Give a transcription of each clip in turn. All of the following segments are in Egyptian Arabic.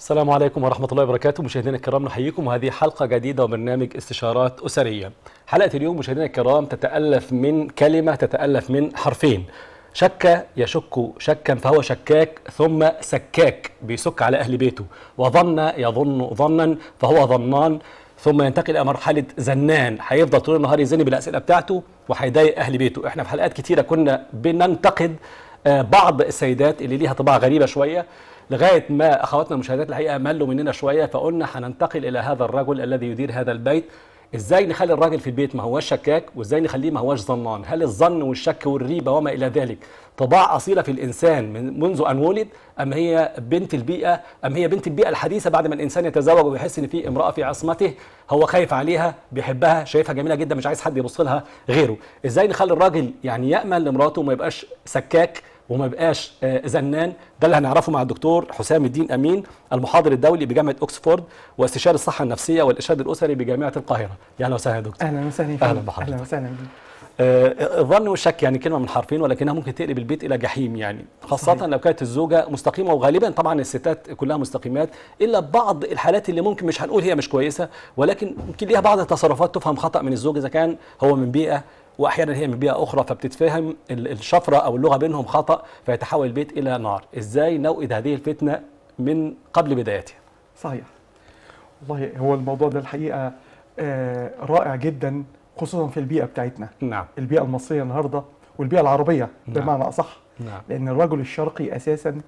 السلام عليكم ورحمة الله وبركاته مشاهدينا الكرام نحييكم وهذه حلقة جديدة وبرنامج استشارات أسرية حلقة اليوم مشاهدينا الكرام تتألف من كلمة تتألف من حرفين شك يشك شكا فهو شكاك ثم سكاك بيسك على أهل بيته وظن يظن ظنا فهو ظنان ثم ينتقل إلى مرحلة زنان هيفضل طول النهار يزن بالأسئلة بتاعته وهيضايق أهل بيته احنا في حلقات كتيرة كنا بننتقد آه، بعض السيدات اللي ليها طباع غريبة شوية لغايه ما اخواتنا المشاهدات الحقيقه ملوا مننا شويه فقلنا هننتقل الى هذا الرجل الذي يدير هذا البيت ازاي نخلي الراجل في البيت ما هوش شكاك وازاي نخليه ما هوش ظنان هل الظن والشك والريبه وما الى ذلك طباع اصيله في الانسان من منذ ان ولد ام هي بنت البيئه ام هي بنت البيئه الحديثه بعد ما الانسان يتزوج ويحس ان في امراه في عصمته هو خايف عليها بيحبها شايفها جميله جدا مش عايز حد يبص لها غيره ازاي نخلي الراجل يعني يامن لمراته وما يبقاش سكاك وما يبقاش آه، زنان ده اللي هنعرفه مع الدكتور حسام الدين امين المحاضر الدولي بجامعه اوكسفورد واستشاري الصحه النفسيه والارشاد الاسري بجامعه القاهره يا اهلا وسهلا يا دكتور اهلا وسهلا أهلا فندم. بحضرتك. اهلا وسهلا بيك. آه، الظن والشك يعني كلمه من حرفين ولكنها ممكن تقلب البيت الى جحيم يعني خاصه صحيح. لو كانت الزوجه مستقيمه وغالبا طبعا الستات كلها مستقيمات الا بعض الحالات اللي ممكن مش هنقول هي مش كويسه ولكن ممكن ليها بعض التصرفات تفهم خطا من الزوج اذا كان هو من بيئه واحيانا هي من بيئه اخرى فبتتفهم ال- الشفره او اللغه بينهم خطا فيتحول البيت الى نار ازاي نوئد هذه الفتنه من قبل بدايتها صحيح والله هو الموضوع ده الحقيقه آه، رائع جدا خصوصا في البيئه بتاعتنا نعم البيئه المصريه النهارده والبيئه العربيه نعم. بمعنى اصح نعم لان الرجل الشرقي اساسا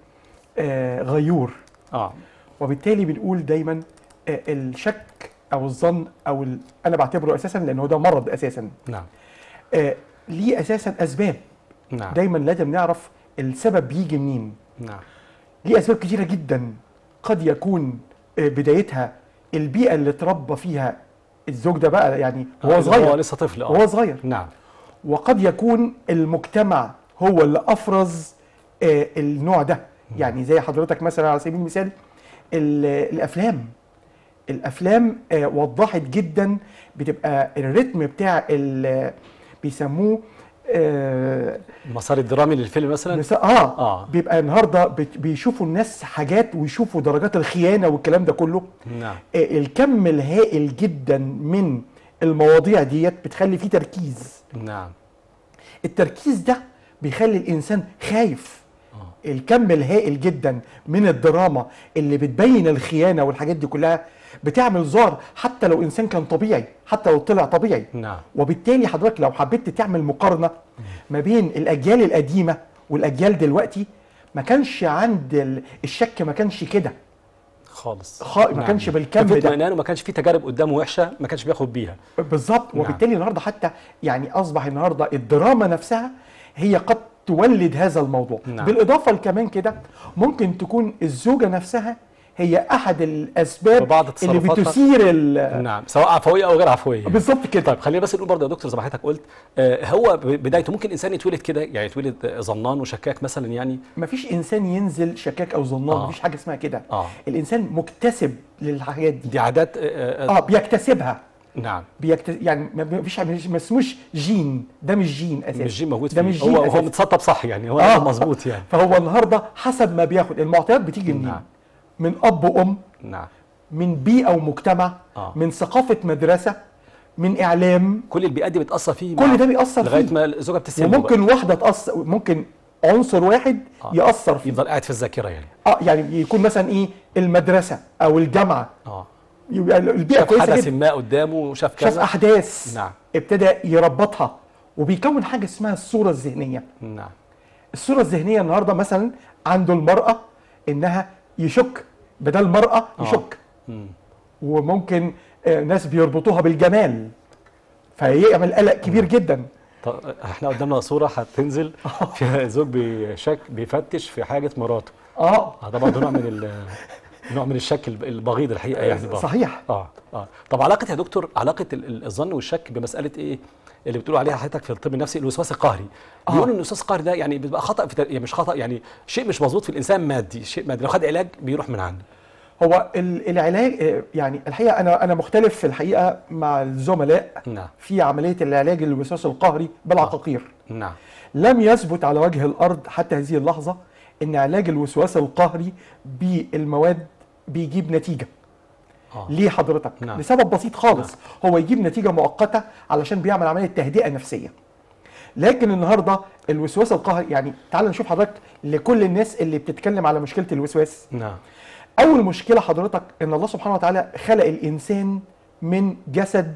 آه، غيور اه وبالتالي بنقول دايما آه، الشك او الظن او ال... انا بعتبره اساسا لانه ده مرض اساسا نعم آه، ليه اساسا اسباب نعم دايما لازم نعرف السبب بيجي منين نعم ليه اسباب كتيره جدا قد يكون آه، بدايتها البيئه اللي اتربى فيها الزوج ده بقى يعني آه، هو هو صغير لسه طفل اه هو صغير نعم وقد يكون المجتمع هو اللي افرز آه، النوع ده يعني زي حضرتك مثلا على سبيل المثال ال- الافلام الافلام آه، وضحت جدا بتبقى الريتم بتاع ال- بيسموه آه، المسار الدرامي للفيلم مثلا مس- اه, آه. آه. بيبقى النهارده بت- بيشوفوا الناس حاجات ويشوفوا درجات الخيانه والكلام ده كله نعم آه، الكم الهائل جدا من المواضيع ديت بتخلي فيه تركيز نعم التركيز ده بيخلي الانسان خايف آه. الكم الهائل جدا من الدراما اللي بتبين الخيانه والحاجات دي كلها بتعمل ظهر حتى لو انسان كان طبيعي حتى لو طلع طبيعي نعم وبالتالي حضرتك لو حبيت تعمل مقارنه ما بين الاجيال القديمه والاجيال دلوقتي ما كانش عند ال- الشك ما كانش كده خالص خ- ما كانش بالكم كان في ده. اطمئنان وما كانش في تجارب قدامه وحشه ما كانش بياخد بيها بالظبط نعم. وبالتالي النهارده حتى يعني اصبح النهارده الدراما نفسها هي قد تولد هذا الموضوع نعم. بالاضافه لكمان كده ممكن تكون الزوجه نفسها هي احد الاسباب وبعض اللي تصرفاتها- بتثير ال- نعم سواء عفويه او غير عفويه بالظبط كده طيب خلينا بس نقول برضه يا دكتور زي ما حضرتك قلت آه هو ب- بدايته ممكن انسان يتولد كده يعني يتولد آه، ظنان وشكاك مثلا يعني مفيش انسان ينزل شكاك او ظنان آه. مفيش حاجه اسمها كده اه الانسان مكتسب للحاجات دي دي عادات آه آه اه بيكتسبها نعم بيكتسب يعني ما فيش ما اسموش جين ده مش جين اساسا مش جين موجود ده فيه مش جين هو هو أساساً. متسطب صح يعني هو آه. مظبوط يعني فهو النهارده حسب ما بياخد المعطيات بتيجي منين نعم. من اب وام نعم من بيئه ومجتمع آه. من ثقافه مدرسه من اعلام كل البيئات دي بتاثر فيه كل مع- ده بيأثر لغايه فيه ما الزوجه بتسلم وممكن واحده تاثر ممكن عنصر واحد آه. ياثر فيه يفضل قاعد في الذاكره يعني اه يعني يكون مثلا ايه المدرسه او الجامعه اه يبقى البيئه شاف كويسه حدث جدا ما قدامه وشاف كذا شاف احداث نعم. ابتدى يربطها وبيكون حاجه اسمها الصوره الذهنيه نعم الصوره الذهنيه النهارده مثلا عنده المراه انها يشك بدل المراه آه. يشك مم. وممكن آه، ناس بيربطوها بالجمال فيعمل قلق كبير جدا طب احنا قدامنا صوره هتنزل فيها زوج بيشك بيفتش في حاجه مراته اه اه ده برضه نوع من ال- نوع من الشك الب- البغيض الحقيقه يعني برضه. صحيح اه اه طب علاقه يا دكتور علاقه ال- ال- الظن والشك بمساله ايه اللي بتقولوا عليها حضرتك في الطب النفسي الوسواس القهري آه. بيقولوا ان الوسواس القهري ده يعني بيبقى خطا في تر- يعني مش خطا يعني شيء مش مظبوط في الانسان مادي شيء مادي لو خد علاج بيروح من عنده هو ال- العلاج آه، يعني الحقيقه انا انا مختلف في الحقيقه مع الزملاء نعم في عمليه العلاج الوسواس القهري بالعقاقير نعم لم يثبت على وجه الارض حتى هذه اللحظه ان علاج الوسواس القهري بالمواد بيجيب نتيجه آه. ليه حضرتك نعم. لسبب بسيط خالص هو يجيب نتيجه مؤقته علشان بيعمل عمليه تهدئه نفسيه لكن النهارده الوسواس القهري يعني تعال نشوف حضرتك لكل الناس اللي بتتكلم على مشكله الوسواس نعم اول مشكله حضرتك ان الله سبحانه وتعالى خلق الانسان من جسد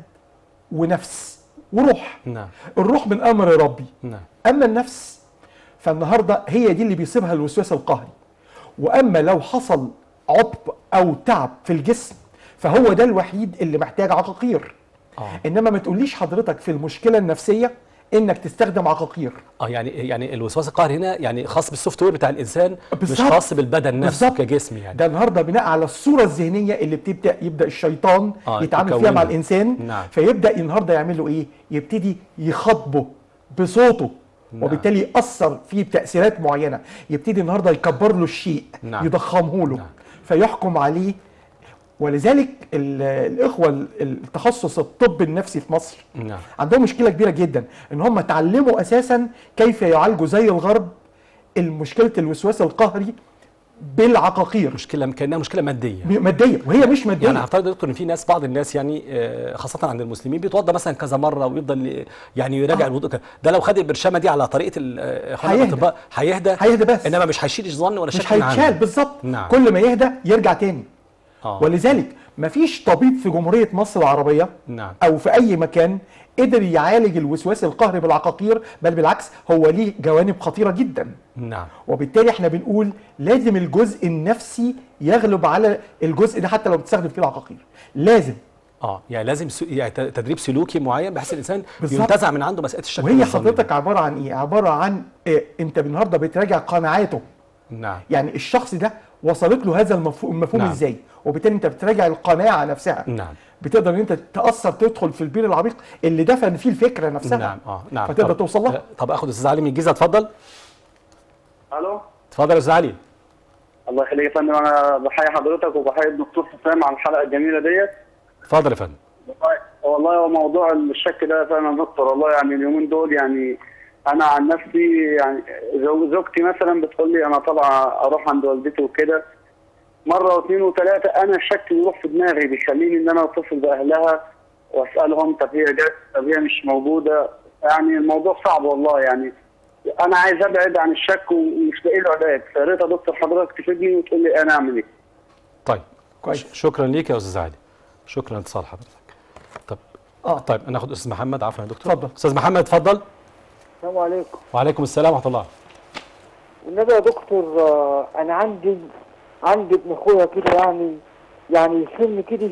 ونفس وروح نعم الروح من امر ربي نعم اما النفس فالنهارده هي دي اللي بيصيبها الوسواس القهري واما لو حصل عطب او تعب في الجسم فهو ده الوحيد اللي محتاج عقاقير اه انما ما تقوليش حضرتك في المشكله النفسيه انك تستخدم عقاقير اه يعني يعني الوسواس القهري هنا يعني خاص بالسوفت وير بتاع الانسان مش بالظبط. خاص بالبدن نفسه بالظبط. كجسم يعني ده النهارده بناء على الصوره الذهنيه اللي بتبدا يبدا الشيطان آه، يتعامل فيها يكونها. مع الانسان نعم. فيبدا النهارده يعمل له ايه يبتدي يخاطبه بصوته نعم. وبالتالي ياثر فيه بتاثيرات معينه يبتدي النهارده يكبر له الشيء نعم. يضخمه له نعم. فيحكم عليه ولذلك ال- الاخوه ال- التخصص الطب النفسي في مصر نعم عندهم مشكله كبيره جدا ان هم اتعلموا اساسا كيف يعالجوا زي الغرب المشكله الوسواس القهري بالعقاقير مشكله كانها مشكله ماديه م- ماديه وهي مش ماديه يعني هفترض يا دكتور ان في ناس بعض الناس يعني آه، خاصه عند المسلمين بيتوضى مثلا كذا مره ويفضل يعني يراجع آه. الوضوء كده. ده لو خد البرشامه دي على طريقه ال- آه، اخواننا هيهدى. الاطباء هيهدى هيهدى بس انما مش هيشيل ظن ولا مش شك من عنده. هيتشال بالظبط نعم. كل ما يهدى يرجع تاني اه ولذلك مفيش طبيب في جمهوريه مصر العربيه نعم او في اي مكان قدر يعالج الوسواس القهري بالعقاقير بل بالعكس هو ليه جوانب خطيره جدا نعم وبالتالي احنا بنقول لازم الجزء النفسي يغلب على الجزء ده حتى لو بتستخدم فيه العقاقير لازم اه يعني لازم سو... يعني ت- تدريب سلوكي معين بحيث الانسان بالظبط. ينتزع من عنده مساله الشك وهي والظن دي. حضرتك عباره عن ايه عباره عن إيه؟ انت النهارده بتراجع قناعاته نعم يعني الشخص ده وصلت له هذا المفهوم, المفهوم نعم. ازاي وبالتالي انت بتراجع القناعه نفسها نعم بتقدر ان انت تاثر تدخل في البير العميق اللي دفن فيه الفكره نفسها نعم اه نعم فتقدر طب- توصل لها آه، طب اخد استاذ علي من الجيزه اتفضل الو اتفضل يا استاذ علي الله يخليك يا فندم انا بحيي حضرتك وبحيي الدكتور حسام على الحلقه الجميله ديت اتفضل يا فندم والله- والله هو موضوع الشك ده فعلا يا دكتور والله يعني اليومين دول يعني انا عن نفسي يعني زو- زوجتي مثلا بتقول لي انا طالعه اروح عند والدتي وكده مره واثنين وثلاثه انا الشك بيروح في دماغي بيخليني ان انا اتصل باهلها واسالهم طب هي جت طب هي مش موجوده يعني الموضوع صعب والله يعني انا عايز ابعد عن الشك ومش لاقي له علاج فيا ريت يا دكتور حضرتك تفيدني وتقول لي انا اعمل ايه طيب كويس. ش- شكرا ليك يا استاذ علي شكرا لاتصال حضرتك طب اه طيب انا اخد استاذ محمد عفوا يا دكتور اتفضل. استاذ محمد اتفضل السلام عليكم وعليكم السلام ورحمه الله والنبي يا دكتور آه، انا عندي عندي ابن اخويا كده يعني يعني يسن كده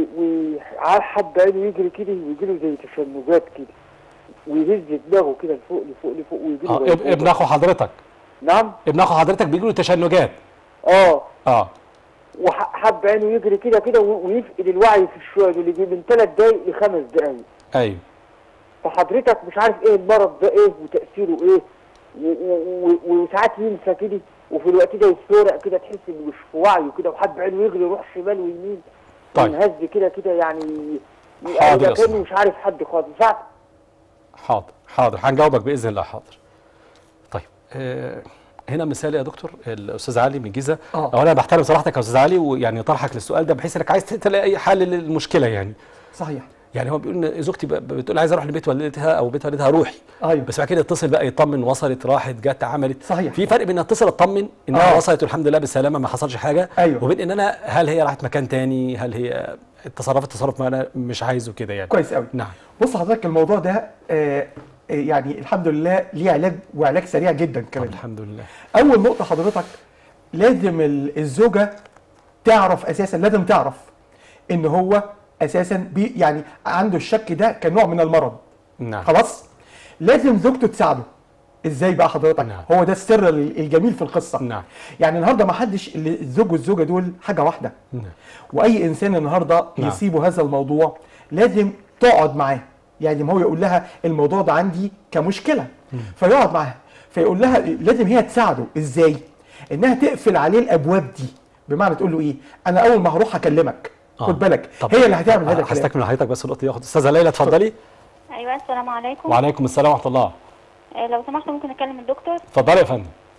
وحد عينه يجري كده ويجي له زي تشنجات كده ويهز دماغه كده لفوق لفوق لفوق ويجي له اه زي اب- ابن اخو حضرتك نعم ابن اخو حضرتك بيجي له تشنجات اه اه وحب عينه يجري كده كده و- ويفقد الوعي في الشويه دول يجي من ثلاث دقايق لخمس دقايق ايوه فحضرتك مش عارف ايه المرض ده ايه وتاثيره ايه و- و- و- وساعات ينسى كده وفي الوقت ده يتسرق كده تحس انه مش في وعيه كده وحد عينه يجري يروح شمال ويمين طيب. ينهز كده كده يعني حاضر يا يبقى أستاذ. كانه مش عارف حد خالص ساعات حاضر حاضر هنجاوبك باذن الله حاضر طيب آه هنا مثال يا دكتور الاستاذ علي من الجيزه آه. اولا بحترم صراحتك يا استاذ علي ويعني طرحك للسؤال ده بحيث انك عايز تلاقي حل للمشكله يعني صحيح يعني هو بيقول ان زوجتي ب- بتقول عايز اروح لبيت والدتها او بيت والدتها روحي ايوه بس بعد كده يتصل بقى يطمن وصلت راحت جت عملت صحيح. في فرق بين اتصل اطمن انها آه. وصلت والحمد لله بالسلامه ما حصلش حاجه أيوه. وبين ان انا هل هي راحت مكان تاني هل هي تصرفت تصرف ما انا مش عايزه كده يعني كويس قوي نعم بص حضرتك الموضوع ده آه آه، يعني الحمد لله ليه علاج وعلاج سريع جدا طب كمان الحمد لله اول نقطه حضرتك لازم ال- الزوجه تعرف اساسا لازم تعرف ان هو اساسا بي يعني عنده الشك ده كنوع من المرض نعم خلاص لازم زوجته تساعده ازاي بقى حضرتك نعم. هو ده السر ال- الجميل في القصه نعم. يعني النهارده ما حدش اللي- الزوج والزوجه دول حاجه واحده نعم. واي انسان النهارده نعم. يصيبه هذا الموضوع لازم تقعد معاه يعني ما هو يقول لها الموضوع ده عندي كمشكله فيقعد معاها فيقول لها لازم هي تساعده ازاي انها تقفل عليه الابواب دي بمعنى تقول له ايه انا اول ما هروح اكلمك آه. خد بالك طب هي اللي هتعمل هذا الكلام هستكمل حضرتك بس النقطه دي اخد استاذه ليلى اتفضلي ايوه السلام عليكم وعليكم السلام ورحمه الله آه، لو سمحت ممكن اكلم الدكتور اتفضلي يا فندم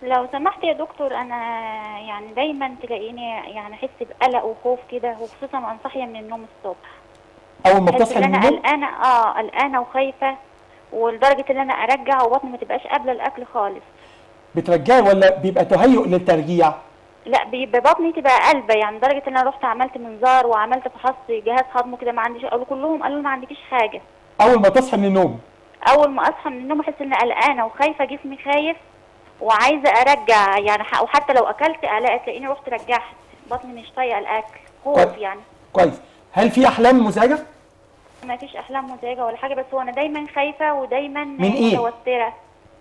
لو سمحت يا دكتور انا يعني دايما تلاقيني يعني احس بقلق وخوف كده وخصوصا وانا صاحيه من النوم الصبح اول ما بحس بتصحي ان من انا النوم قلقانه اه قلقانه وخايفه ولدرجه ان انا ارجع وبطني ما تبقاش قابله الاكل خالص بترجعي ولا بيبقى تهيؤ للترجيع لا بيبقى بطني تبقى قلبه يعني لدرجه ان انا رحت عملت منظار وعملت فحص جهاز هضم كده ما عنديش قالوا كلهم قالوا ما عندكيش حاجه اول ما تصحي من النوم اول ما اصحى من النوم احس اني قلقانه وخايفه جسمي خايف وعايزه ارجع يعني ح- وحتى لو اكلت الاقي تلاقيني رحت رجعت بطني مش طايقه الاكل خوف طيب. يعني كويس هل في احلام مزعجه ما فيش احلام مزعجه ولا حاجه بس هو انا دايما خايفه ودايما من إيه؟ متوتره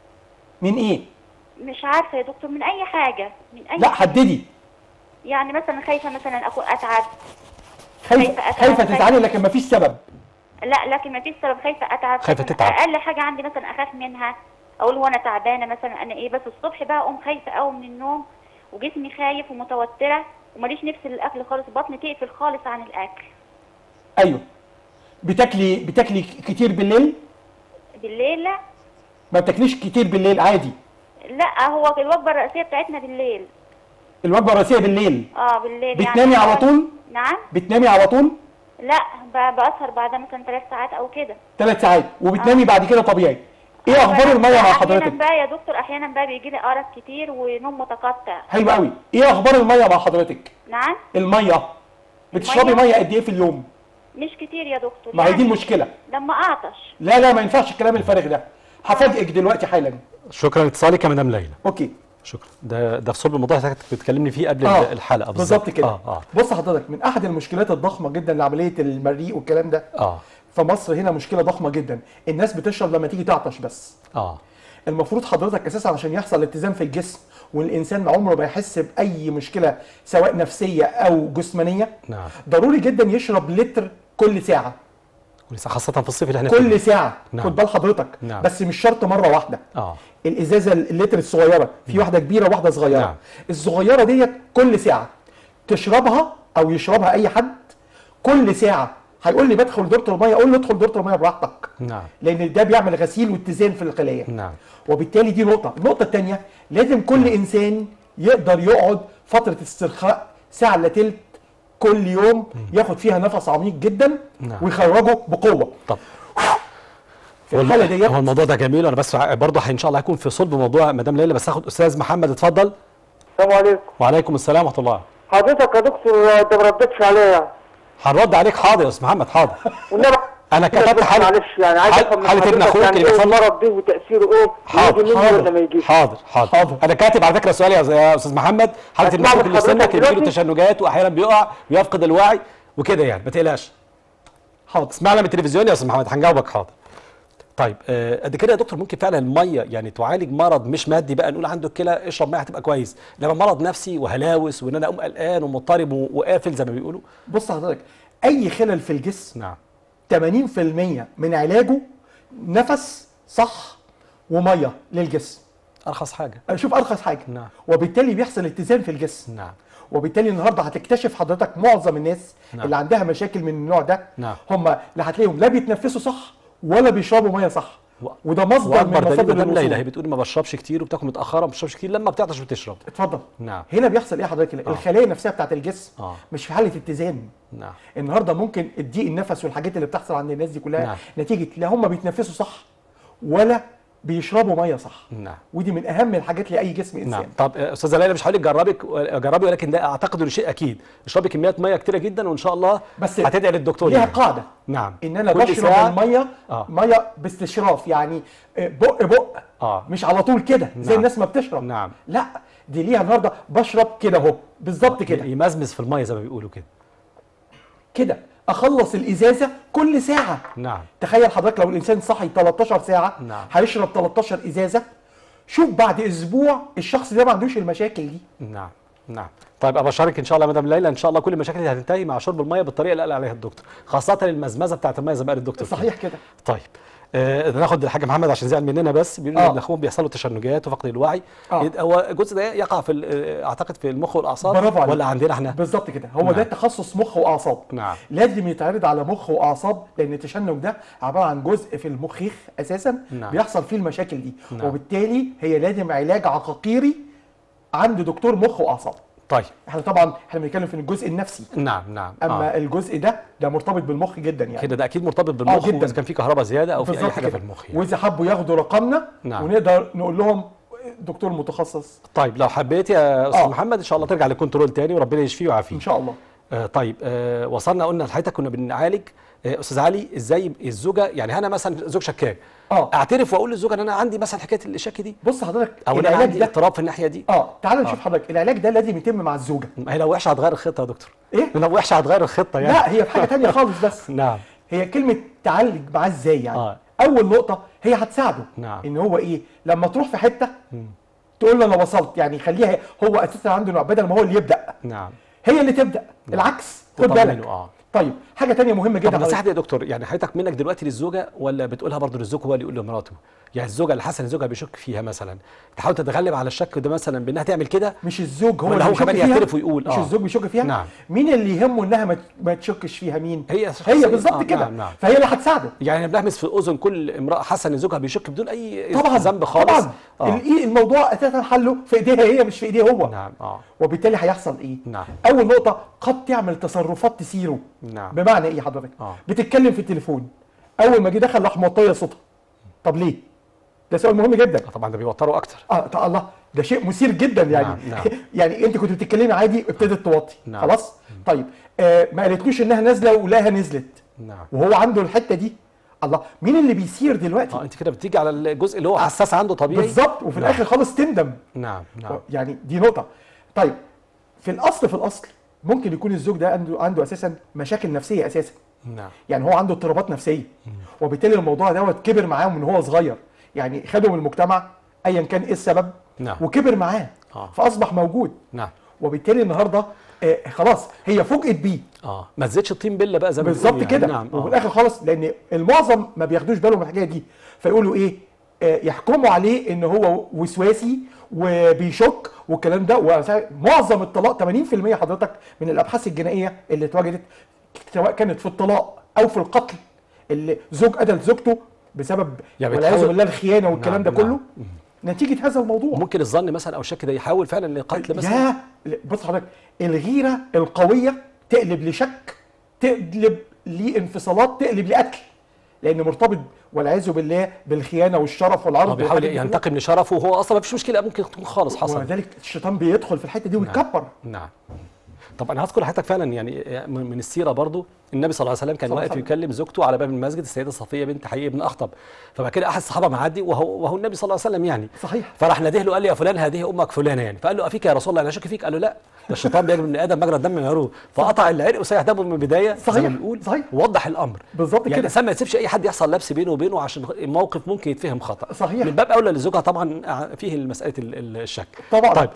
من ايه مش عارفه يا دكتور من اي حاجه من اي لا حاجة. حددي يعني مثلا خايفه مثلا اكون اتعب خايفه خايفة أتعب، خايفه خايفة. تزعلي لكن مفيش سبب لا لكن ما فيش سبب خايفه اتعب خايفة مثلاً تتعب. اقل حاجه عندي مثلا اخاف منها اقول وانا تعبانه مثلا انا ايه بس الصبح بقى اقوم خايفه قوي من النوم وجسمي خايف ومتوتره وماليش نفس للاكل خالص بطني تقفل خالص عن الاكل ايوه بتاكلي بتاكلي كتير بالليل بالليل لا ما بتاكليش كتير بالليل عادي لا هو الوجبه الرئيسيه بتاعتنا بالليل الوجبه الرئيسيه بالليل اه بالليل بتنامي على طول نعم بتنامي على طول لا ب- بسهر بعدها مثلا ثلاث ساعات او كده ثلاث ساعات وبتنامي بعد كده طبيعي ايه اخبار الميه مع احيانا حضرتك بقى يا دكتور احيانا بقى بيجي لي ارق كتير ونوم متقطع حلو قوي ايه اخبار الميه مع حضرتك نعم الميه بتشربي المية؟ ميه قد ايه في اليوم مش كتير يا دكتور ما هي دي يعني المشكله لما اعطش لا لا ما ينفعش الكلام الفارغ ده هفاجئك دلوقتي حالا شكرا لاتصالك يا مدام ليلى اوكي شكرا ده ده في صلب الموضوع اللي حضرتك بتكلمني فيه قبل آه، الحلقه بالظبط كده اه اه بص حضرتك من احد المشكلات الضخمه جدا لعمليه المريء والكلام ده اه في مصر هنا مشكله ضخمه جدا الناس بتشرب لما تيجي تعطش بس اه المفروض حضرتك اساسا عشان يحصل اتزان في الجسم والانسان عمره ما يحس باي مشكله سواء نفسيه او جسمانيه نعم ضروري جدا يشرب لتر كل ساعه ولسه خاصه في الصيف اللي احنا فيه كل ساعه نعم. خد بال حضرتك نعم. بس مش شرط مره واحده اه الازازه اللتر الصغيره في واحده كبيره وواحده صغيره نعم. الصغيره ديت كل ساعه تشربها او يشربها اي حد كل ساعه هيقول لي بدخل دورة الميه اقول له ادخل دورة الميه براحتك نعم لان ده بيعمل غسيل واتزان في الخلايا نعم وبالتالي دي نقطه النقطه الثانيه لازم كل انسان يقدر يقعد فتره استرخاء ساعه الا تلت كل يوم ياخد فيها نفس عميق جدا نعم. ويخرجه بقوه طب في هو الحاله الم- ديت هو الموضوع ده جميل وانا بس ع- برضه ان شاء الله هيكون في صلب موضوع مدام ليلى بس هاخد استاذ محمد اتفضل السلام عليكم وعليكم السلام ورحمه الله حضرتك يا دكتور انت ما ردتش عليا هنرد عليك حاضر يا استاذ محمد حاضر والنبي انا كتبت حاله معلش يعني عايز حال- افهم من حالة ابن حضرتك أخوك يعني اللي ايه بيحصل- المرض ده وتاثيره ايه حاضر ويجي منه ولا ما حاضر يجيش حاضر حاضر حاضر. انا كاتب على فكره سؤال يا يا استاذ محمد حاله أسمع المسلوك من اللي سنك حضرتك اللي بيجيله دلوقتي؟ تشنجات واحيانا بيقع ويفقد الوعي وكده يعني ما تقلقش حاضر اسمعنا من التلفزيون يا استاذ محمد هنجاوبك حاضر طيب آه، قد كده يا دكتور ممكن فعلا الميه يعني تعالج مرض مش مادي بقى نقول عنده الكلى اشرب ميه هتبقى كويس لما مرض نفسي وهلاوس وان انا اقوم قلقان ومضطرب و- وقافل زي ما بيقولوا بص حضرتك اي خلل في الجسم نعم 80% من علاجه نفس صح وميه للجسم ارخص حاجه شوف ارخص حاجه نعم. وبالتالي بيحصل اتزان في الجسم نعم وبالتالي النهارده هتكتشف حضرتك معظم الناس نعم. اللي عندها مشاكل من النوع ده نعم. هم لا هتلاقيهم لا بيتنفسوا صح ولا بيشربوا ميه صح و- وده مصدر من واكبر دليل مصادر مدام ليلى هي الوصول بتقول ما بشربش كتير وبتاكل متاخره ما بتشربش كتير لما بتعطش بتشرب اتفضل نعم هنا بيحصل ايه حضرتك الخلايا نفسها بتاعت الجسم آه. مش في حاله اتزان نعم النهارده ممكن الضيق النفس والحاجات اللي بتحصل عند الناس دي كلها نعم. نتيجه لا هم بيتنفسوا صح ولا بيشربوا ميه صح نعم ودي من اهم الحاجات لاي جسم انسان نعم طب آه، استاذه ليلى مش هقول لك جربي جربي ولكن ده اعتقد انه شيء اكيد اشربي كميات ميه كتيره جدا وان شاء الله بس هتدعي للدكتور ليها يعني. قاعده نعم ان انا كل بشرب ساعة- الميه آه. ميه باستشراف يعني آه، بق بق آه. مش على طول كده زي نعم. الناس ما بتشرب نعم. لا دي ليها النهارده بشرب كده اهو بالظبط كده يمزمز في الميه زي ما بيقولوا كده كده اخلص الازازه كل ساعه نعم تخيل حضرتك لو الانسان صحي 13 ساعه نعم. هيشرب 13 ازازه شوف بعد اسبوع الشخص ده ما عندوش المشاكل دي نعم نعم طيب ابشرك ان شاء الله يا مدام ليلى ان شاء الله كل المشاكل دي هتنتهي مع شرب الميه بالطريقه اللي قال عليها الدكتور خاصه المزمزه بتاعت الميه زي ما قال الدكتور كده. صحيح كده طيب آه ناخد الحاج محمد عشان زعل مننا بس بيقول آه. ان اخوهم بيحصل له تشنجات وفقد الوعي آه. يد- هو الجزء ده يقع في ال- آه، اعتقد في المخ والاعصاب برافو عليك. ولا عندنا احنا بالظبط كده هو نعم. ده تخصص مخ واعصاب نعم. لازم يتعرض على مخ واعصاب لان التشنج ده عباره عن جزء في المخيخ اساسا نعم. بيحصل فيه المشاكل دي نعم. وبالتالي هي لازم علاج عقاقيري عند دكتور مخ واعصاب طيب احنا طبعا احنا بنتكلم في الجزء النفسي نعم نعم اما آه. الجزء ده ده مرتبط بالمخ جدا يعني كده ده اكيد مرتبط بالمخ جداً. واذا كان في كهرباء زياده او في اي بالظبط حاجه في كده. المخ يعني. واذا حبوا ياخدوا رقمنا نعم. ونقدر نقول لهم دكتور متخصص طيب لو حبيت يا استاذ آه. محمد ان شاء الله ترجع للكنترول تاني وربنا يشفيه ويعافيه ان شاء الله آه طيب آه وصلنا قلنا لحضرتك كنا بنعالج آه استاذ علي ازاي الزوجه يعني انا مثلا زوج شكاك اه اعترف واقول للزوجه ان انا عندي مثلا حكايه الشك دي بص حضرتك او ان انا العلاج عندي ده اضطراب في الناحيه دي اه تعال نشوف حضرتك العلاج ده لازم يتم مع الزوجه ما هي لو وحشه هتغير الخطه يا دكتور ايه لو وحشه هتغير الخطه يعني لا هي في حاجه تانية خالص بس نعم هي كلمه تعالج معاه ازاي يعني آه. اول نقطه هي هتساعده نعم. ان هو ايه لما تروح في حته تقول له انا وصلت يعني خليها هو اساسا عنده نوع بدل ما هو اللي يبدا نعم هي اللي تبدا العكس خد تطمنه، بالك اه طيب حاجه تانية مهمه طب جدا النصيحه دي يا دكتور يعني حضرتك منك دلوقتي للزوجه ولا بتقولها برضه للزوج هو اللي يقول لمراته يعني الزوجه اللي حاسه ان زوجها بيشك فيها مثلا تحاول تتغلب على الشك ده مثلا بانها تعمل كده مش الزوج هو ولا اللي هو بيشك كمان فيها يعترف ويقول، مش آه. الزوج بيشك فيها نعم. مين اللي يهمه انها ما ت- ما تشكش فيها مين هي شخصية. هي بالظبط آه، كده نعم، نعم. فهي اللي هتساعده يعني بنهمس في اذن كل امراه حاسه ان زوجها بيشك بدون اي طبعا ذنب خالص طبعا آه. الإيه- الموضوع اساسا حله في ايديها هي مش في ايديه هو نعم اه وبالتالي هيحصل ايه نعم. اول نقطه قد تعمل تصرفات تثيره نعم. بمعنى ايه حضرتك آه. بتتكلم في التليفون اول ما جه دخل راح موطيه صوتها طب ليه ده سؤال مهم جدا طبعا ده بيوتروا اكتر اه طب الله ده شيء مثير جدا يعني نعم، نعم. يعني انت كنت بتتكلمي عادي ابتدت توطي نعم. خلاص طيب آه ما قالتلوش انها نازله ولاها نزلت نعم وهو عنده الحته دي الله مين اللي بيثير دلوقتي اه انت كده بتيجي على الجزء اللي هو حساس عنده طبيعي بالظبط وفي نعم. الاخر خالص تندم نعم نعم يعني دي نقطة طيب في الأصل في الأصل ممكن يكون الزوج ده عنده عنده أساسا مشاكل نفسية أساسا نعم يعني هو عنده اضطرابات نفسية وبالتالي الموضوع دوت كبر معاه من هو صغير يعني خده من المجتمع أيا كان إيه السبب نعم. وكبر معاه آه. فأصبح موجود نعم وبالتالي النهارده آه خلاص هي فوجئت بيه اه ما تزيدش الطين بله بقى زي ما بالظبط بيقولوا كده يعني. نعم وفي آه. الاخر خالص لان المعظم ما بياخدوش بالهم من الحكايه دي فيقولوا ايه آه، يحكموا عليه ان هو وسواسي وبيشك والكلام ده ومعظم الطلاق 80% حضرتك من الابحاث الجنائيه اللي اتوجدت سواء كانت في الطلاق او في القتل اللي زوج قتل زوجته بسبب يعني والعياذ بتحاول- بالله الخيانه والكلام نعم، ده كله نعم. نتيجه هذا الموضوع ممكن الظن مثلا او الشك ده يحول فعلا لقتل مثلا يا بص حضرتك الغيره القويه تقلب لشك تقلب لانفصالات تقلب لقتل لان مرتبط والعياذ بالله بالخيانه والشرف والعرض هو بيحاول والحاجات دي كلها. ينتقم لشرفه وهو اصلا ما فيش مشكله ممكن تكون خالص حصل وذلك الشيطان بيدخل في الحته دي ويكبر نعم طب انا هذكر لحضرتك فعلا يعني من من السيره برضو النبي صلى الله عليه وسلم كان صلى الله واقف عليه يكلم زوجته على باب المسجد السيده صفيه بنت حيي بن اخطب فبعد كده احد الصحابه معدي وهو وهو النبي صلى الله عليه وسلم يعني صحيح. فراح ناديه له قال لي يا فلان هذه امك فلانه يعني فقال له افيك يا رسول الله انا اشك فيك قال له لا ده الشيطان بيجري من ادم مجرى الدم من عروق فقطع العرق وسيح دمه من البدايه زي صحيح، ما بنقول صحيح. ووضح الامر بالظبط يعني كده. الانسان ما يسيبش اي حد يحصل لبس بينه وبينه عشان الموقف ممكن يتفهم خطا صحيح. من باب اولى لزوجها طبعا فيه مساله ال- ال- الشك طبعا. طيب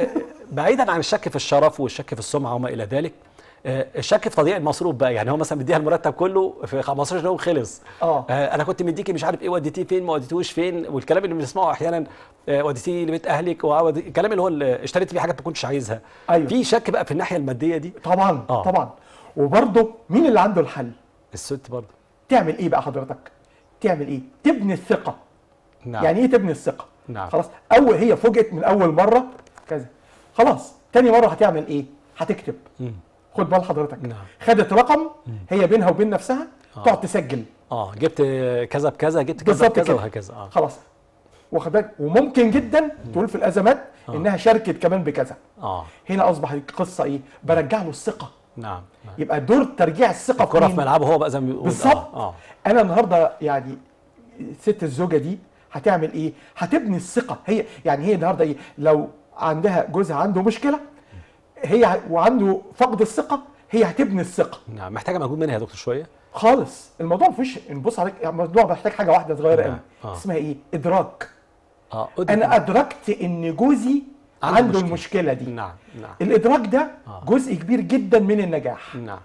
بعيدا عن الشك في الشرف والشك في السمعه وما الى ذلك آه، الشك في تضييع المصروف بقى يعني هو مثلا مديها المرتب كله في 15 يوم خلص آه. انا كنت مديكي مش عارف ايه وديتيه فين ما وديتوش فين والكلام اللي بنسمعه احيانا آه، وديتيه لبيت اهلك وعودي- الكلام اللي هو اللي اشتريت فيه حاجات ما كنتش عايزها أيوة. في شك بقى في الناحيه الماديه دي طبعا آه. طبعا وبرضه مين اللي عنده الحل الست برضه تعمل ايه بقى حضرتك تعمل ايه تبني الثقه نعم يعني ايه تبني الثقه نعم. خلاص اول هي فوجئت من اول مره كذا خلاص تاني مره هتعمل ايه هتكتب خد بال حضرتك نعم. خدت رقم هي بينها وبين نفسها تقعد تسجل اه جبت كذا بكذا جبت كذا بالظبط بكذا كده وهكذا اه خلاص واخد بالك وممكن جدا تقول في الازمات انها شاركت كمان بكذا اه هنا اصبح القصه ايه برجع له الثقه نعم نعم يبقى دور ترجيع الثقه الكره في مين؟ ملعبه هو بقى زي ما بيقول بالظبط اه, آه. انا النهارده يعني ست الزوجه دي هتعمل ايه هتبني الثقه هي يعني هي النهارده ايه لو عندها جوزها عنده مشكله هي ه- وعنده فقد الثقه هي هتبني الثقه نعم محتاجه مجهود منها يا دكتور شويه خالص الموضوع مفيش نبص عليك الموضوع محتاج حاجه واحده صغيره نعم. قوي آه. اسمها ايه ادراك اه انا ادركت ان جوزي عنده عنده مشكلة. المشكله دي نعم نعم الادراك ده آه. جزء كبير جدا من النجاح نعم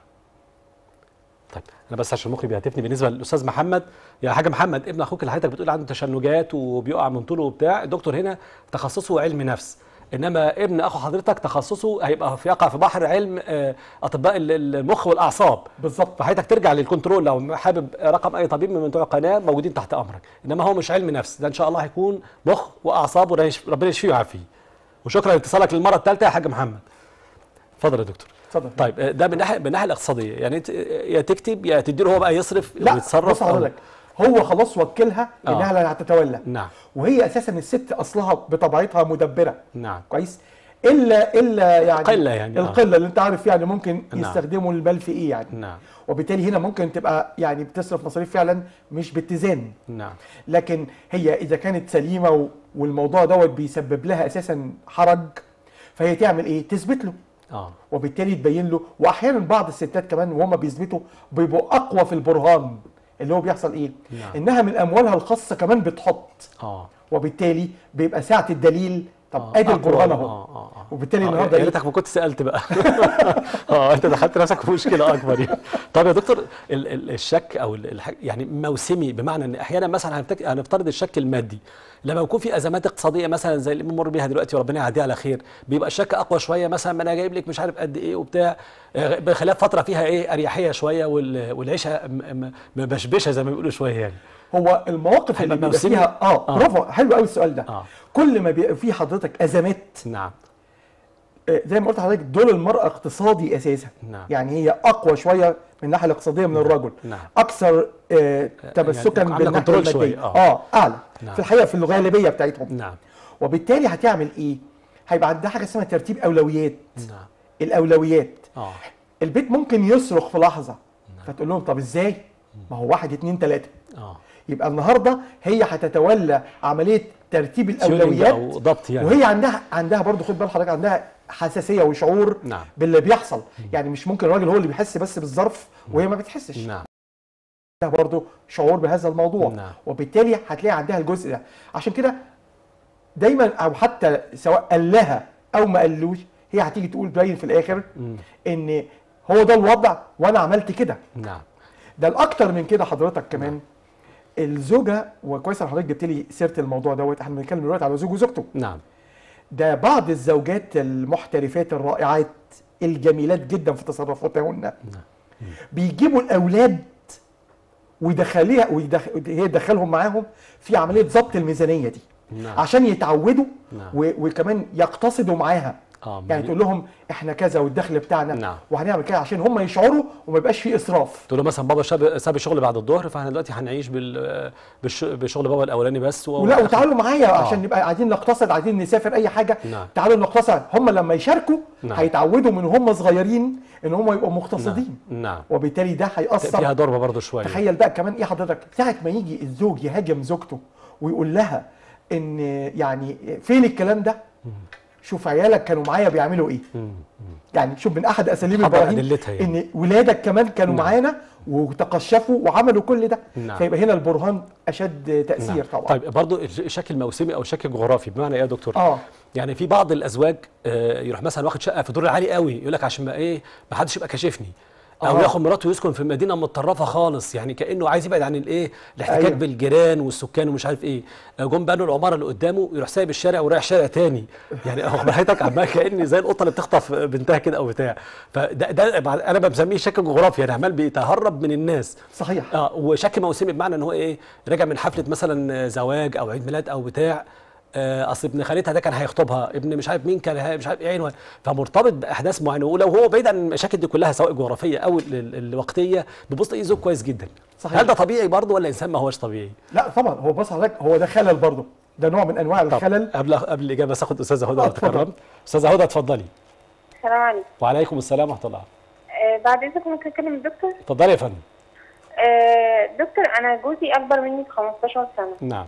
طيب انا بس عشان المخرج بيهاتفني بالنسبه للاستاذ محمد يا حاجه محمد ابن اخوك اللي حضرتك بتقول عنده تشنجات وبيقع من طوله وبتاع الدكتور هنا تخصصه علم نفس انما ابن اخو حضرتك تخصصه هيبقى في يقع في بحر علم آه، اطباء ال- المخ والاعصاب بالظبط فحضرتك ترجع للكنترول لو حابب رقم اي طبيب من بتوع القناه موجودين تحت امرك انما هو مش علم نفس ده ان شاء الله هيكون مخ واعصاب وربنا يشفيه ويعافيه وشكرا لاتصالك للمره الثالثه يا حاج محمد اتفضل يا دكتور اتفضل طيب آه، ده من ناحيه من الناحيه الاقتصاديه يعني انت يا تكتب يا تديله هو بقى يصرف لا ويتصرف بص هقول لك هو خلاص وكلها آه. انها اللي هتتولى نعم وهي اساسا الست اصلها بطبيعتها مدبره نعم كويس الا الا يعني قلة يعني، آه. القله اللي انت عارف يعني ممكن نعم. يستخدموا المال في ايه يعني نعم وبالتالي هنا ممكن تبقى يعني بتصرف مصاريف فعلا مش باتزان نعم لكن هي اذا كانت سليمه و- والموضوع دوت بيسبب لها اساسا حرج فهي تعمل ايه تثبت له اه وبالتالي تبين له واحيانا بعض الستات كمان وهم بيثبتوا بيبقوا اقوى في البرهان اللي هو بيحصل ايه نعم. انها من اموالها الخاصه كمان بتحط اه وبالتالي بيبقى ساعه الدليل طب آه، ادي أقوى. البرهان اهو اه اه اه وبالتالي آه، النهارده يا إيه؟ ريتك ما كنت سالت بقى اه انت دخلت نفسك في مشكله اكبر يعني طب يا دكتور ال- ال- الشك او ال- الح- يعني موسمي بمعنى ان احيانا مثلا هنفتك- هنفترض الشك المادي لما يكون في ازمات اقتصاديه مثلا زي اللي بنمر بيها دلوقتي وربنا يعديها على خير بيبقى الشك اقوى شويه مثلا ما انا جايب لك مش عارف قد ايه وبتاع آه، بخلاف فتره فيها ايه اريحيه شويه وال- والعيشه م- م- مبشبشه زي ما بيقولوا شويه يعني هو المواقف اللي هيبقى بيبقى موسمي؟ فيها اه, آه. برافو حلو قوي السؤال ده آه. كل ما بيبقى في حضرتك ازمات نعم آه، زي ما قلت لحضرتك دول المرأة اقتصادي أساسا نعم. يعني هي أقوى شوية من الناحية الاقتصادية من الرجل نعم. أكثر آه تمسكا عاملة بالناحية كنترول المادية شوية، آه. اه أعلى نعم. في الحقيقة في الغالبية بتاعتهم نعم وبالتالي هتعمل إيه؟ هيبقى عندها حاجة اسمها ترتيب أولويات نعم الأولويات اه البيت ممكن يصرخ في لحظة فتقول لهم طب إزاي؟ ما هو واحد اتنين تلاتة اه يبقى النهارده هي هتتولى عمليه ترتيب Tuning الاولويات أو ضبط يعني. وهي عندها عندها برضه خد بال حضرتك عندها حساسيه وشعور نعم. باللي بيحصل يعني مش ممكن الراجل هو اللي بيحس بس بالظرف وهي ما بتحسش نعم عندها برضه شعور بهذا الموضوع نعم. وبالتالي هتلاقي عندها الجزء ده عشان كده دايما او حتى سواء قال لها او ما قالوش هي هتيجي تقول باين في الاخر ان هو ده الوضع وانا عملت كده نعم ده الاكتر من كده حضرتك كمان الزوجه وكويس ان حضرتك جبت لي سيره الموضوع دوت احنا بنتكلم دلوقتي على زوج وزوجته نعم ده بعض الزوجات المحترفات الرائعات الجميلات جدا في تصرفاتهن بيجيبوا الاولاد ويدخليها ويدخ... هي تدخلهم معاهم في عمليه ضبط الميزانيه دي نعم. عشان يتعودوا نعم. و... وكمان يقتصدوا معاها آه، يعني من- تقول لهم احنا كذا والدخل بتاعنا نعم. وهنعمل كده عشان هم يشعروا وما يبقاش في اسراف تقول له مثلا بابا شاب ساب الشغل بعد الظهر فاحنا دلوقتي هنعيش بال بالش- بشغل بابا الاولاني بس و... ولا وتعالوا معايا آه. عشان نبقى قاعدين نقتصد عايزين نسافر اي حاجه نعم. تعالوا نقتصد هم لما يشاركوا نعم. هيتعودوا من هم صغيرين ان هم يبقوا مقتصدين نعم نعم وبالتالي ده فيها هيأثر ضربه برضه شويه تخيل بقى كمان ايه حضرتك ساعه ما يجي الزوج يهاجم زوجته ويقول لها ان يعني فين الكلام ده شوف عيالك كانوا معايا بيعملوا ايه يعني شوف من احد اساليب حضر ابراهيم أدلتها يعني. ان ولادك كمان كانوا نعم. معانا وتقشفوا وعملوا كل ده نعم. فيبقى هنا البرهان اشد تاثير نعم. طبعا طيب برضه الشكل الموسمي او الشكل الجغرافي بمعنى ايه يا دكتور؟ اه يعني في بعض الازواج آه، يروح مثلا واخد شقه في دور عالي قوي يقول لك عشان ما ايه ما حدش يبقى كاشفني او آه. ياخد مراته يسكن في مدينه متطرفه خالص يعني كانه عايز يبعد عن الايه الاحتكاك أيوة. بالجيران والسكان ومش عارف ايه آه، جم بنوا العماره اللي قدامه يروح سايب الشارع ورايح شارع تاني يعني هو براحتك عمال كاني زي القطه اللي بتخطف بنتها كده او بتاع فده ده بعد- انا بسميه شكل جغرافي يعني عمال بيتهرب من الناس صحيح اه وشكل موسمي بمعنى ان هو ايه راجع من حفله مثلا زواج او عيد ميلاد او بتاع آه، اصل ابن خالتها ده كان هيخطبها ابن مش عارف مين كان هي- مش عارف ايه عنوان فمرتبط باحداث معينه ولو هو بعيد عن المشاكل دي كلها سواء جغرافيه او ال- ال- الوقتيه بتبص تلاقيه زوج كويس جدا صحيح. هل ده طبيعي برضه ولا انسان ما هوش طبيعي لا طبعا هو بص حضرتك هو ده خلل برضه ده نوع من انواع طب الخلل قبل قبل الاجابه بس اخد استاذه هدى آه، لو اتفضل. تكرمت استاذه هدى اتفضلي السلام عليكم وعليكم السلام ورحمه الله آه بعد اذنك ممكن اكلم الدكتور اتفضلي يا فندم آه دكتور انا جوزي اكبر مني ب 15 سنه نعم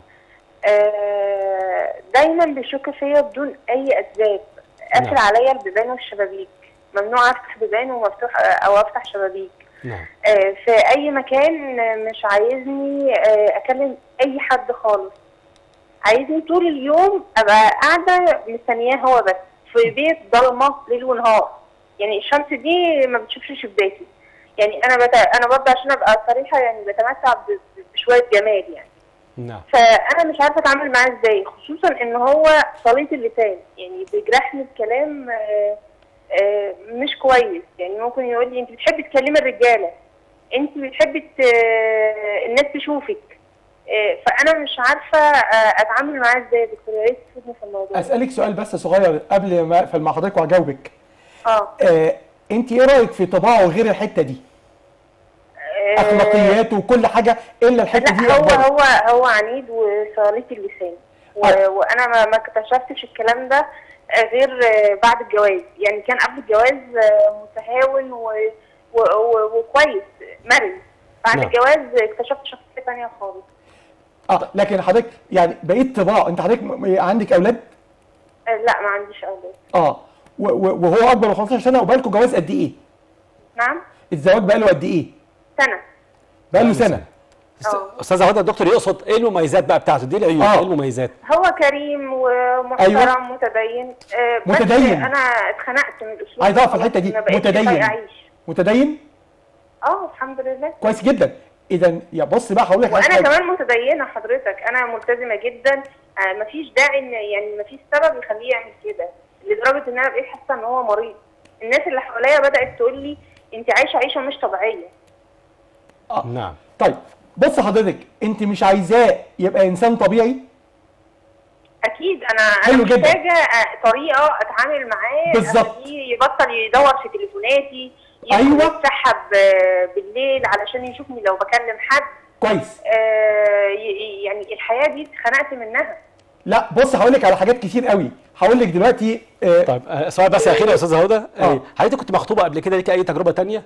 آه دايما بيشك فيا بدون اي اسباب قافل نعم. عليا البيبان والشبابيك ممنوع افتح بيبان ومفتوح او افتح شبابيك نعم آه في اي مكان مش عايزني آه اكلم اي حد خالص عايزني طول اليوم ابقى قاعده مستنياه هو بس في بيت ضلمه ليل ونهار يعني الشمس دي ما بتشوفش شباكي يعني انا بت... انا برضه عشان ابقى صريحه يعني بتمتع ب... بشويه جمال يعني نعم فانا مش عارفه اتعامل معاه ازاي خصوصا ان هو صليط اللسان يعني بيجرحني بكلام آه، آه، مش كويس يعني ممكن يقول لي انت بتحبي تكلمي الرجاله انت بتحبي ت- الناس تشوفك آه، فانا مش عارفه آه، اتعامل معاه ازاي يا دكتور يا ريت تفيدني في الموضوع ده. اسالك سؤال بس صغير قبل ما اقفل مع حضرتك وهجاوبك اه آه انت ايه رايك في طباعه غير الحته دي آه، اخلاقياته وكل حاجه الا الحته دي لا هو أخبار. هو هو عنيد وصليط اللسان و- آه. وانا ما ما اكتشفتش الكلام ده آه، غير آه، بعد الجواز يعني كان قبل الجواز آه، متهاون و- و- و- وكويس مرن بعد نعم. الجواز اكتشفت شخصيه ثانيه خالص اه لكن حضرتك يعني بقيت طباع انت حضرتك م- م- عندك اولاد آه، لا ما عنديش اولاد اه و- و- وهو اكبر من 15 سنه وبقالكم جواز قد ايه نعم الزواج بقاله قد ايه سنه بقاله سنه آه. استاذ هدى الدكتور يقصد ايه المميزات بقى بتاعته دي العيوب آه. ايه المميزات هو كريم ومحترم أيوة. متدين آه، بس متدين. انا اتخنقت من الاسلوب عايز ده اقف في الحته دي ما بقتش متدين طايقة اعيش متدين اه الحمد لله كويس جدا اذا يا بص بقى هقول لك وانا حاجة. كمان متدينه حضرتك انا ملتزمه جدا آه مفيش داعي ان يعني مفيش سبب يخليه يعمل كده لدرجه ان انا بقيت حاسه ان هو مريض الناس اللي حواليا بدات تقول لي انت عايشه عيشه مش طبيعيه آه. نعم طيب بص حضرتك انت مش عايزاه يبقى انسان طبيعي اكيد انا انا حلو جدا. محتاجه آه، طريقه اتعامل معاه بالظبط. أخليه يبطل يدور في تليفوناتي أيوة. يتسحب آه، بالليل علشان يشوفني لو بكلم حد كويس آه، ي- يعني الحياه دي اتخنقت منها لا بص هقول لك على حاجات كتير قوي هقول لك دلوقتي آه طيب آه، سؤال بس اخير يا استاذه هدى آه. آه. حضرتك كنت مخطوبه قبل كده ليك اي تجربه تانية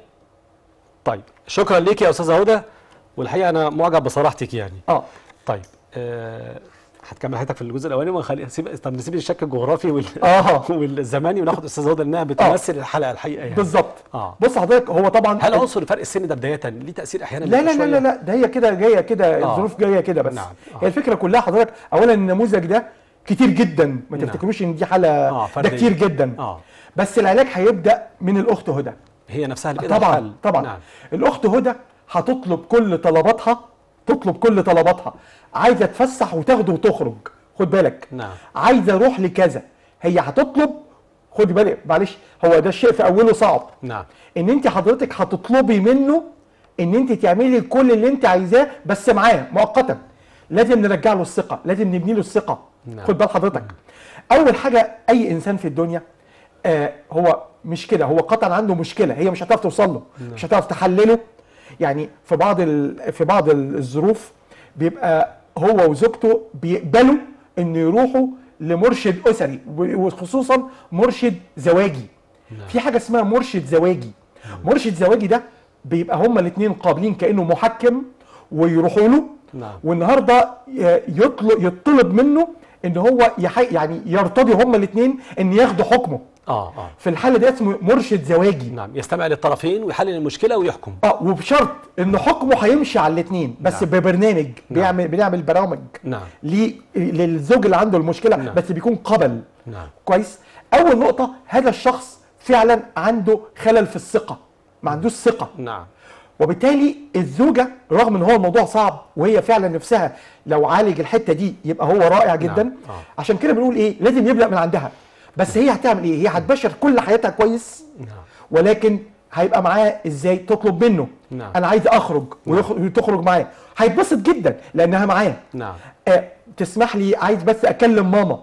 طيب شكرا ليك يا استاذه هدى والحقيقه انا معجب بصراحتك يعني اه طيب آه، هتكمل حضرتك في الجزء الاولاني ونخلي سيب طب نسيب الشك الجغرافي وال... آه. والزماني وناخد استاذه هدى انها بتمثل الحلقه الحقيقه يعني بالظبط اه بص حضرتك هو طبعا هل عنصر فرق السن ده بدايه ليه تاثير احيانا لا لا بيبقى لا لا شوية؟ لا ده هي كده جايه كده آه. الظروف جايه كده بس نعم. آه. هي الفكره كلها حضرتك اولا النموذج ده كتير جدا ما نعم. تفتكروش ان دي حاله آه، ده فردية. كتير جدا اه بس العلاج هيبدا من الاخت هدى هي نفسها اللي بإيدها طبعا الحل. طبعا نعم الاخت هدى هتطلب كل طلباتها تطلب كل طلباتها عايزه تفسح وتاخده وتخرج خد بالك نعم عايزه اروح لكذا هي هتطلب خد بالك معلش هو ده الشيء في اوله صعب نعم ان انت حضرتك هتطلبي منه ان انت تعملي كل اللي انت عايزاه بس معاه مؤقتا لازم نرجع له الثقه لازم نبني له الثقه نعم. خد بال حضرتك اول حاجه اي انسان في الدنيا آه هو مش كده هو قطعا عنده مشكله هي مش هتعرف توصل له مش هتعرف تحلله يعني في بعض ال... في بعض ال- الظروف بيبقى هو وزوجته بيقبلوا ان يروحوا لمرشد اسري وخصوصا مرشد زواجي في حاجه اسمها مرشد زواجي مرشد زواجي ده بيبقى هما الاثنين قابلين كانه محكم ويروحوا له نعم. والنهارده ي- يطلب يطلب منه ان هو يحي يعني يرتضي هما الاثنين ان ياخدوا حكمه اه اه في الحاله دي اسمه مرشد زواجي نعم يستمع للطرفين ويحلل المشكله ويحكم اه وبشرط ان حكمه هيمشي على الاثنين بس نعم. ببرنامج بيعمل بنعمل برامج نعم ليه- للزوج اللي عنده المشكله نعم. بس بيكون قبل نعم كويس اول نقطه هذا الشخص فعلا عنده خلل في الثقه ما عندوش ثقه نعم وبالتالي الزوجه رغم ان هو الموضوع صعب وهي فعلا نفسها لو عالج الحته دي يبقى هو رائع جدا نعم. آه. عشان كده بنقول ايه لازم يبدا من عندها بس هي هتعمل ايه هي هتبشر كل حياتها كويس نعم ولكن هيبقى معاه ازاي تطلب منه نعم. انا عايز اخرج ويخرج تخرج معاه هيتبسط جدا لانها معاه نعم آه تسمح لي عايز بس اكلم ماما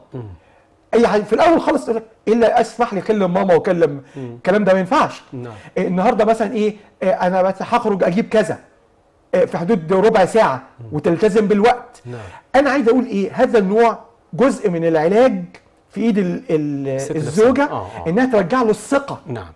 اي حاجه في الاول خالص تقول لك الا اسمح لي اكلم ماما واكلم الكلام ده ما ينفعش نعم. آه، النهارده مثلا ايه آه، انا بس هخرج اجيب كذا آه، في حدود ربع ساعه وتلتزم بالوقت نعم. انا عايز اقول ايه هذا النوع جزء من العلاج في ايد ال- ال- الست نفسها. الزوجه آه، آه. انها ترجع له الثقه نعم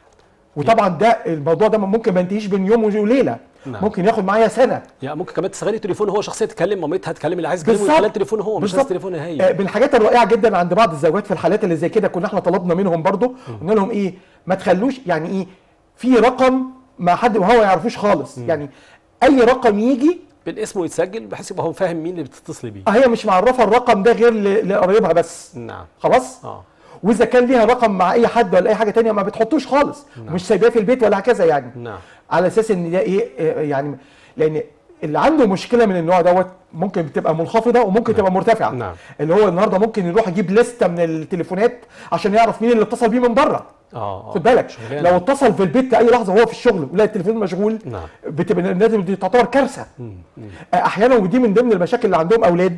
وطبعا ده الموضوع ده ممكن ما ينتهيش بين يوم وليله نعم. ممكن ياخد معايا سنه يعني ممكن كمان تستغلي التليفون هو شخصيه تكلم مامتها تكلم اللي عايز يكلمه بالظبط. يخلي التليفون هو مش بالظبط. لازم تليفون هي آه، من الحاجات الرائعه جدا عند بعض الزوجات في الحالات اللي زي كده كنا احنا طلبنا منهم برضو قلنا لهم ايه ما تخلوش يعني ايه في رقم ما حد وهو ما يعرفوش خالص يعني اي رقم يجي بالاسم ويتسجل بحيث يبقى هو فاهم مين اللي بتتصلي بيه آه، هي مش معرفه الرقم ده غير ل- لقرايبها بس نعم خلاص اه واذا كان ليها رقم مع اي حد ولا اي حاجه تانية ما بتحطوش خالص مش سايباه في البيت ولا هكذا يعني نعم على اساس ان ده ايه آه، يعني لان اللي عنده مشكله من النوع دوت ممكن تبقى منخفضه وممكن تبقى مرتفعه نعم. اللي هو النهارده ممكن يروح يجيب لسته من التليفونات عشان يعرف مين اللي اتصل بيه من بره اه خد بالك شغلانة. لو اتصل في البيت اي لحظه وهو في الشغل ولقى التليفون مشغول نعم. بتبقى لازم دي تعتبر كارثه مم. مم. احيانا ودي من ضمن المشاكل اللي عندهم اولاد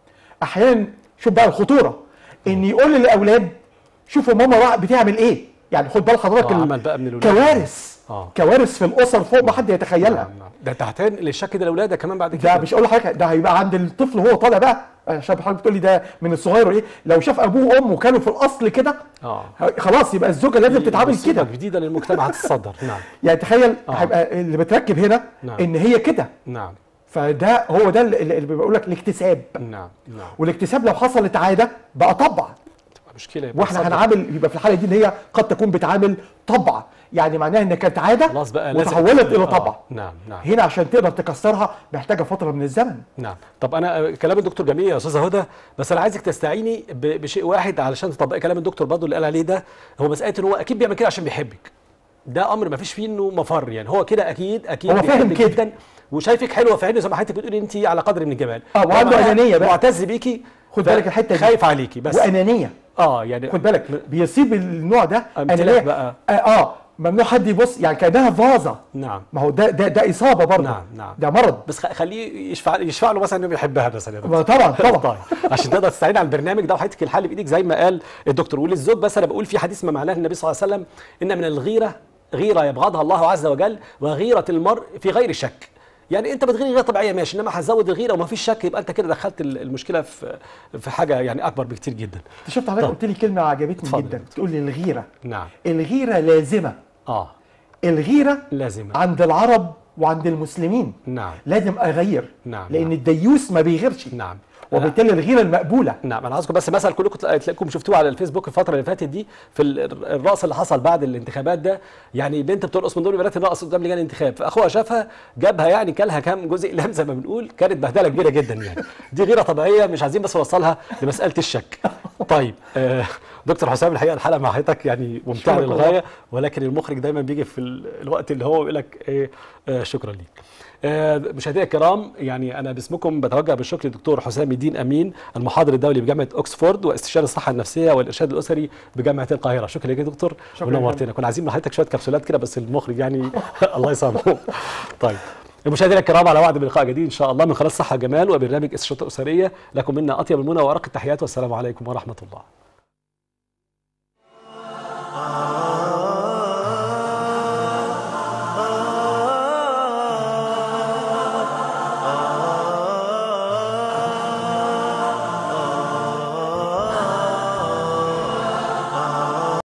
احيانا شوف بقى الخطوره ان يقول للاولاد شوفوا ماما بقى بتعمل ايه يعني خد بال حضرتك آه، ال- عمل بقى من الولاد. كوارث آه. كوارث في الاسر فوق ما حد يتخيلها نعم، نعم. ده تحتاج للشك ده لاولادك كمان بعد ده كده مش اقول لحضرتك ده هيبقى عند الطفل وهو طالع بقى عشان حضرتك بتقول لي ده من الصغير ايه لو شاف ابوه وامه كانوا في الاصل كده اه خلاص يبقى الزوجه لازم تتعامل مصيبة كده جديده للمجتمع هتتصدر نعم يعني تخيل آه. هيبقى اللي بتركب هنا نعم. ان هي كده نعم فده هو ده اللي اللي بقول لك الاكتساب نعم نعم والاكتساب لو حصلت عاده بقى طبع تبقى مشكله يبقى واحنا تصدر. هنعامل يبقى في الحاله دي ان هي قد تكون بتعامل طبع يعني معناها ان كانت عاده خلاص بقى لازم وتحولت الى آه، طبع نعم نعم هنا عشان تقدر تكسرها محتاجه فتره من الزمن نعم طب انا آه، كلام الدكتور جميل يا استاذه هدى بس انا عايزك تستعيني ب- بشيء واحد علشان تطبقي كلام الدكتور برضه اللي قال عليه ده هو مساله ان هو اكيد بيعمل كده عشان بيحبك ده امر ما فيش فيه انه مفر يعني هو كده اكيد اكيد هو فاهم بيحبك كده. جدا وشايفك حلوه في عينه زي ما حضرتك بتقولي انت على قدر من الجمال آه، وعنده ومعاه أنانية بقى. معتز بيكي خد بالك الحتة دي. خايف عليكي بس وانانيه اه يعني خد بالك بيصيب النوع ده امتلاك بقى. اه, آه ممنوع حد يبص يعني كانها فازه نعم ما هو ده ده ده اصابه برضه نعم، نعم. ده مرض بس خ- خليه يشفع يشفع له مثلا انه بيحبها مثلا يا دكتور. ما طبعا طبعا طيب عشان تقدر تستعين على البرنامج ده وحياتك الحل بايدك زي ما قال الدكتور وللزوج بس انا بقول في حديث ما معناه النبي صلى الله عليه وسلم ان من الغيره غيره يبغضها الله عز وجل وغيره المرء في غير شك يعني انت بتغير غيره طبيعيه ماشي انما هتزود الغيره وما فيش شك يبقى انت كده دخلت ال- المشكله في في حاجه يعني اكبر بكتير جدا انت شفت حضرتك قلت لي كلمه عجبتني اتفضل. جدا بتقول لي الغيره نعم الغيره لازمه اه الغيره لازم عند العرب وعند المسلمين نعم لازم اغير نعم، لان نعم. الديوس ما بيغيرش نعم وبالتالي الغيره المقبوله نعم انا عايزكم بس مثل كلكم تلا- تلاقيكم شفتوه على الفيسبوك الفتره اللي فاتت دي في ال- الرقص اللي حصل بعد الانتخابات ده يعني بنت بترقص من دول البنات الرقص قدام لجان الانتخاب فاخوها شافها جابها يعني كلها كام جزء اقلام زي ما بنقول كانت بهدله كبيره جدا يعني دي غيره طبيعيه مش عايزين بس نوصلها لمساله الشك طيب آه دكتور حسام الحقيقه الحلقه مع حضرتك يعني ممتعه شكراً للغايه ولكن المخرج دايما بيجي في ال- الوقت اللي هو يقول لك ايه آه شكرا ليك آه، مشاهدينا الكرام يعني انا باسمكم بتوجه بالشكر للدكتور حسام الدين امين المحاضر الدولي بجامعه اوكسفورد واستشاري الصحه النفسيه والارشاد الاسري بجامعه القاهره شكرا لك يا دكتور شكراً ونورتنا كنا عايزين من حضرتك شويه كبسولات كده بس المخرج يعني الله يسامحه طيب مشاهدينا الكرام على وعد بلقاء جديد ان شاء الله من خلال صحه جمال وبرنامج استشارات اسريه لكم منا اطيب المنى وارق التحيات والسلام عليكم ورحمه الله